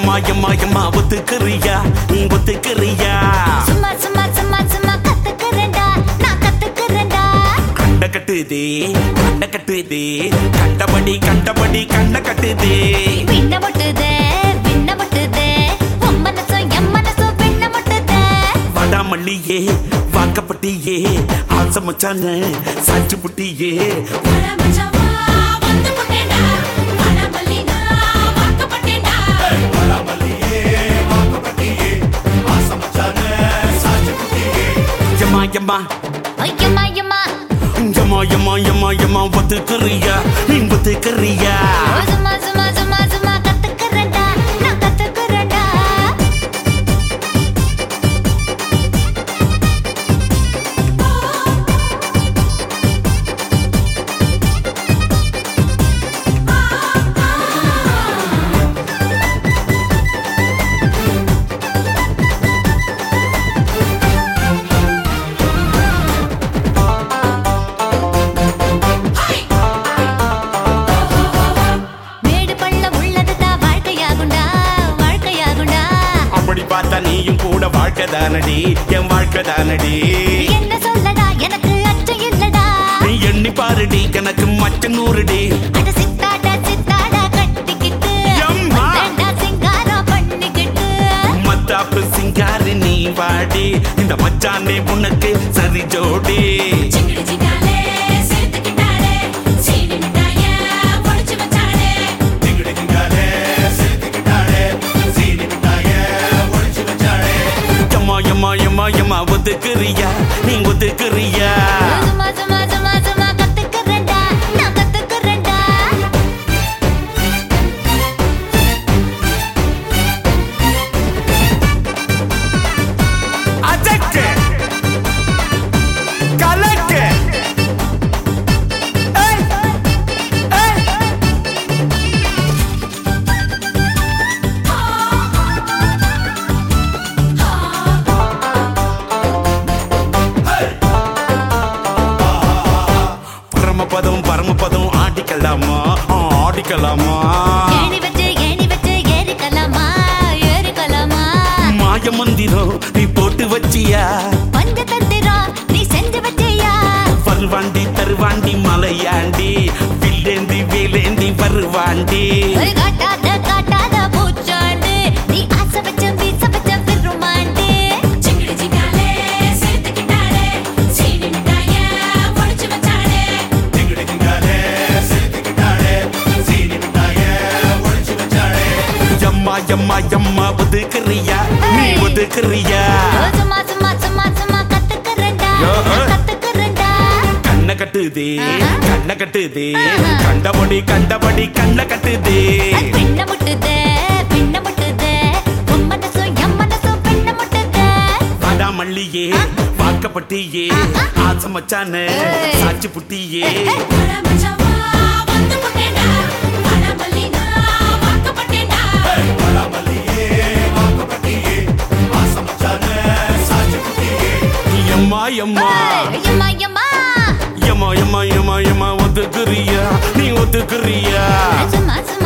எம்மா எம்மா எம்மா ஒத்துக்கிறியா நீ ஒத்துக்கிறியா சும்மா சும்மா சும்மா சும்மா கத்துக்கிறேன்டா நான் கத்துக்கிறேன்டா கண்ட கட்டுதே கண்ட கட்டுதே கண்டபடி கண்டபடி கண்ட கட்டுதே பின்ன முட்டுதே பின்ன முட்டுதே உன் மனசும் என் மனசும் பின்ன முட்டுதே வடாமல்லியே வாக்கப்பட்டியே ஆசை மச்சான சாச்சு புட்டியே எம்மா எம்மா ஐயம்மா ஐயம்மா எம்மா எம்மா எம்மா எம்மா ஒத்துக்கிறியா நீ ஒத்துக்கிறியா சும்மா சும்மா சும்மா சும்மா கத்துக்கிறேன்டா நான் கத்துக்கிறேன்டா மேடு பள்ளம் உள்ளதுதான் வாழ்க்கையாகுண்டா வாழ்க்கையாகுண்டா அப்படி பார்த்தா நீயும் கூட வாழ்க்கை தானடி என் வாழ்க்கை தானடி என்ன சொல்லடா எனக்கு அச்சம் இல்லடா நீ எண்ணி பாருடி எனக்கு மச்ச நூறுடி அட சித்தாடா சித்தாடா கட்டிக்கிட்டு எம்மா. வந்தேன்டா சிங்காரம் பண்ணிக்கிட்டு மத்தாப்பு சிங்காரி நீ வாடி இந்த மச்சானே உனக்கு சரி ஜோடி எம்மா எம்மா எம்மா எம்மா ஒத்துக்கிறியா நீ ஒத்துக்கிறியா சும்மா சும்மா சும்மா சும்மா கத்துக்கிறேன்டா நான் கத்துக்கிறேன்டா அஜக்கு கலக்கு ஏய் ஏய் பரமபதம் பரமபதம் ஆடிக்கலாமா ஆ, ஆடிக்கலாமா ஏணி வச்சு ஏணி வச்சு ஏறிக்கலாமா ஏறிக்கலாமா மாய மந்திரம் நீ போட்டு வச்சியா பஞ்ச தந்திரம் நீ செஞ்சு வச்சியா வருவாண்டி தருவாண்டி மலையாண்டி வில்லேந்தி வேலேந்தி வருவாண்டி ஒரு காட்டாத காட்டாத பூச்சாண்டு நீ ஆசை வச்ச வீச வச்ச பெருமாண்டு எம்மா எம்மா எம்மா ஒதுக்குறியா நீ ஒதுக்குறியா சும்மா சும்மா சும்மா சும்மா கத்துக்கிறேன்டா யோ, ஆ. நான் கத்துக்கிறேன்டா கண்ண கட்டுதே ஆஹா. கண்ண கட்டுதே ஆஹா. கண்டபடி கண்டபடி கண்ண கட்டுதே பின்ன முட்டுதே பின்ன முட்டுதே உன் மனசும் என் மனசும் பின்ன முட்டுதே வாடா மல்லியே வாக்கப்பட்டியே ஆஹா. ஆசை மச்சான ஏய். சாட்சி புட்டியே எம்மா எம்மா ஐயம்மா ஐயம்மா எம்மா எம்மா எம்மா எம்மா ஒத்துக்குறியா நீ ஒத்துக்குறியா சும்மா சும்மா